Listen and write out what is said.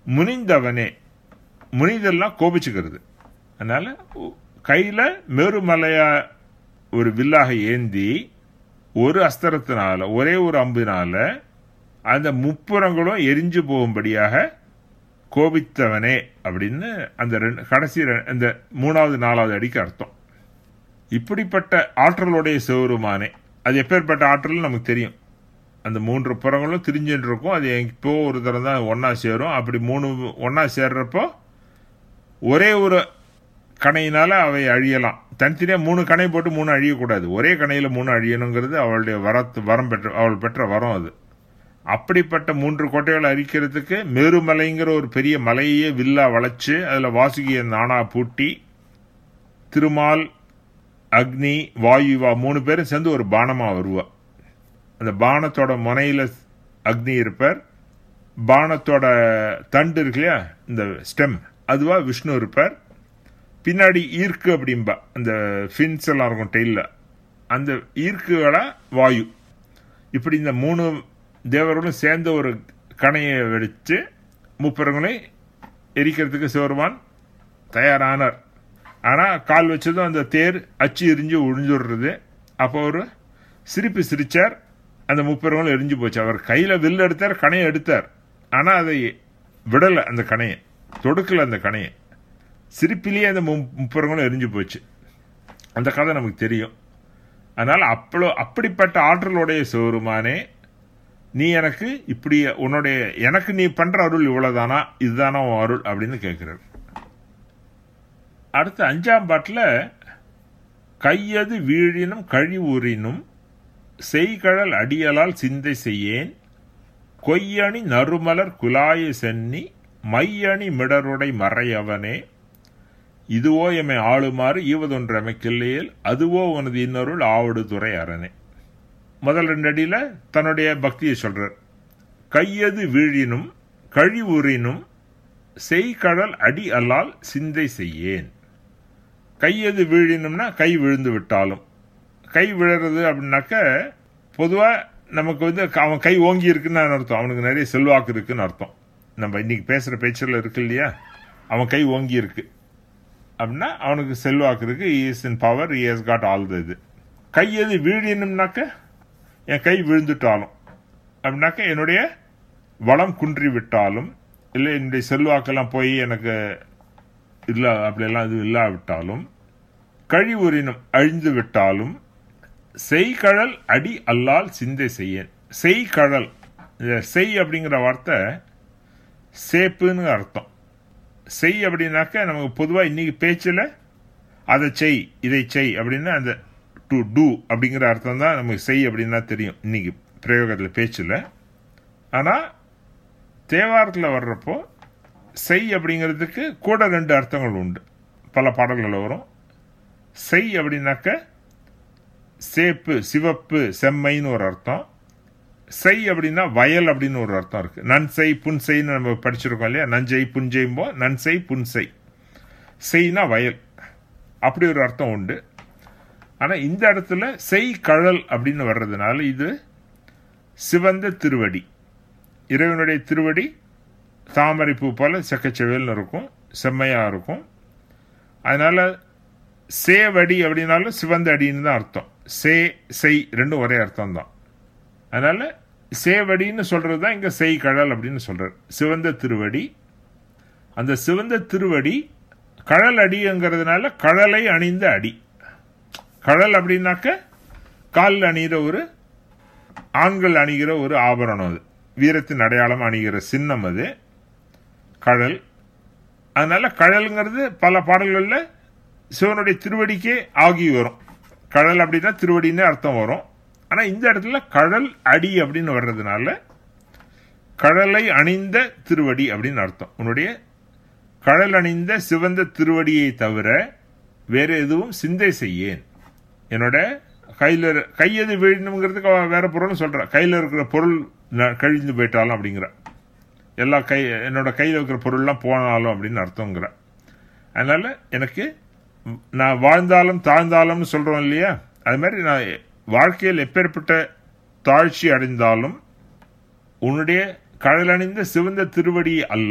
முனிந்தவனே முனிதெல்லாம் கோபிச்சுக்கிறது அதனால உ- கையில மேருமலையா ஒரு வில்லாக ஏந்தி ஒரு அஸ்திரத்தினால ஒரே ஒரு அம்பினால அந்த முப்புறங்களும் எரிஞ்சு போகும்படியாக கோபித்தவனே அப்படின்னு அந்த ரெண்டு கடைசி ரெ- அந்த மூணாவது நாலாவது அடிக்கு அர்த்தம் இப்படிப்பட்ட ஆற்றலுடைய சிவருமானே அது எப்பேற்பட்ட ஆற்றல் நமக்கு தெரியும் அந்த மூன்று புறங்களும் திரிஞ்சுட்டு இருக்கும் அது எப்போ ஒரு தரம் தான் ஒன்றா சேரும் அப்படி மூணு ஒன்றா சேர்றப்போ ஒரே ஒரு கணையினால அவை அழியலாம் தனித்தனியாக மூணு கணை போட்டு மூணு அழியக்கூடாது ஒரே கணையில் மூணு அழியணுங்கிறது அவளுடைய வரத்து வரம் பெற்ற அவள் பெற்ற வரம் அது அப்படிப்பட்ட மூன்று கோட்டைகளை அரிக்கிறதுக்கு மேருமலைங்கிற ஒரு பெரிய மலையே வில்லா வளைச்சு அதில் வாசுகிய நானா பூட்டி திருமால் அக்னி வாயுவா மூணு பேரும் சேர்ந்து ஒரு பானமா வருவா அந்த பானத்தோட முனையில அக்னி இருப்பார் பானத்தோட தண்டு இருக்கு இல்லையா இந்த ஸ்டெம் அதுவா விஷ்ணு இருப்பார் பின்னாடி ஈர்க்கு அப்படிம்பா அந்த ஃபின்ஸ் எல்லாம் இருக்கும் டெய்ல அந்த ஈர்க்குகளா வாயு இப்படி இந்த மூணு தேவர்களும் சேர்ந்த ஒரு கணையை வெடிச்சு முப்பரங்களை எரிக்கிறதுக்கு சிவருமான் தயாரானார் ஆனா கால் வச்சதும் அந்த தேர் அச்சு எரிஞ்சு ஒழிஞ்சுடுறது அப்போ ஒரு சிரிப்பு சிரிச்சார் அந்த முப்பெருங்களும் எரிஞ்சு போச்சு அவர் கையில வில் எடுத்தார் கணையை எடுத்தார் ஆனா அதை விடல அந்த கணையை தொடுக்கல அந்த கணையை சிரிப்பிலேயே அந்த மு- முப்பெருங்களும் எரிஞ்சு போச்சு அந்த கதை நமக்கு தெரியும் அதனால அப்பளோ அப்படிப்பட்ட ஆற்றலுடைய சிவருமானே நீ எனக்கு இப்படி உன்னுடைய எனக்கு நீ பண்ற அருள் இவ்வளவுதானா இதுதானா உன் அருள் அப்படின்னு கேட்கிறார் அடுத்து அஞ்சாம் பாட்டில் கையது வீழினும் கழிவுறினும் செய்கழல் அடியலால் சிந்தை செய்யேன் கொய்யணி நறுமலர் குலாய சென்னி மையணி மிடருடை மறையவனே இதுவோ எமை ஆளுமாறு ஈவதொன்று அமைக்கில்லையில் அதுவோ உனது இன்னொருள் ஆவடு துறை அரணே முதல் ரெண்டு அடியில தன்னுடைய பக்தியை சொல்றார் கையது வீழினும் கழிவுறினும் செய்கடல் அடி அல்லால் சிந்தை செய்யேன் கையது வீழினும்னா கை விழுந்து விட்டாலும் கை விழுறது அப்படின்னாக்க பொதுவாக நமக்கு வந்து அவன் கை ஓங்கி இருக்குன்னு அர்த்தம் அவனுக்கு நிறைய செல்வாக்கு இருக்குன்னு அர்த்தம் நம்ம இன்னைக்கு பேசுகிற பேச்சில் இருக்கு இல்லையா அவன் கை ஓங்கி இருக்கு அப்படின்னா அவனுக்கு செல்வாக்கு இருக்கு is in power is God all the இது கை எது வீழினும்னாக்க என் கை விழுந்துட்டாலும் அப்படின்னாக்க என்னுடைய வளம் குன்றி விட்டாலும் இல்லை என்னுடைய செல்வாக்கெல்லாம் போய் எனக்கு இல்லை அப்படியெல்லாம் இது இல்லாவிட்டாலும் கழிவுறினும் அழிந்து விட்டாலும் செய்கழல் அடி அல்லால் சிந்தை செய்யேன் செய்கழல் இந்த செய் அப்படிங்கிற வார்த்தை சேப்புன்னு அர்த்தம் செய் அப்படின்னாக்க நமக்கு பொதுவாக இன்னைக்கு பேச்சில் அதை செய் இதை செய் அப்படின்னு அந்த டு டூ அப்படிங்கிற அர்த்தம் தான் நமக்கு செய் அப்படின்னா தெரியும் இன்னைக்கு பிரயோகத்தில் பேச்சில் ஆனால் தேவாரத்தில் வர்றப்போ செய் அப்படிங்கிறதுக்கு கூட ரெண்டு அர்த்தங்கள் உண்டு பல பாடல்கள் வரும் செய் அப்படின்னாக்க சேப்பு சிவப்பு செம்மைன்னு ஒரு அர்த்தம் செய் அப்படின்னா வயல் அப்படின்னு ஒரு அர்த்தம் இருக்கு நன்செய் புன்செய்ன்னு நம்ம படிச்சிருக்கோம் இல்லையா நஞ்சை புஞ்செய்ம்போ நன்செய் புன்செய் செய்னா வயல் அப்படி ஒரு அர்த்தம் உண்டு ஆனால் இந்த இடத்துல செய் கழல் அப்படின்னு வர்றதுனால இது சிவந்த திருவடி இறைவனுடைய திருவடி தாமரை பூ போல செக்கச்செவேல்னு இருக்கும் செம்மையா இருக்கும் அதனால சேவடி அப்படின்னாலும் சிவந்த அடின்னு தான் அர்த்தம் சே செய் ரெண்டும் ஒரே அர்த்தம் தான் அதனால சேவடின்னு சொல்றது தான் இங்க செய் கடல் அப்படின்னு சொல்றாரு சிவந்த திருவடி அந்த சிவந்த திருவடி கடல் அடிங்கிறதுனால கடலை அணிந்த அடி கடல் அப்படின்னாக்க காலில் அணிகிற ஒரு ஆண்கள் அணிகிற ஒரு ஆபரணம் அது வீரத்தின் அடையாளம் அணிகிற சின்னம் அது கடல் அதனால கடலுங்கிறது பல பாடல்களில் சிவனுடைய திருவடிக்கே ஆகி வரும் கடல் அப்படின்னா திருவடின்னு அர்த்தம் வரும் ஆனால் இந்த இடத்துல கடல் அடி அப்படின்னு வர்றதுனால கடலை அணிந்த திருவடி அப்படின்னு அர்த்தம் உன்னுடைய கடல் அணிந்த சிவந்த திருவடியை தவிர வேற எதுவும் சிந்தை செய்யேன் என்னோட கையில் கையது வீழணுங்கிறதுக்கு அவ வேற பொருள்னு சொல்ற கையில் இருக்கிற பொருள் ந- கழிந்து போயிட்டாலும் அப்படிங்கிற எல்லா கை என்னோட கையில் இருக்கிற பொருள்லாம் போனாலும் அப்படின்னு அர்த்தங்கிற அதனால எனக்கு ம், நான் வாழ்ந்தாலும் தாழ்ந்தாலும்னு சொல்றோம் இல்லையா அது மாதிரி நான் வாழ்க்கையில் எப்பேற்பட்ட தாழ்ச்சி அடைந்தாலும் உன்னுடைய கடலணிந்த சிவந்த திருவடி அல்ல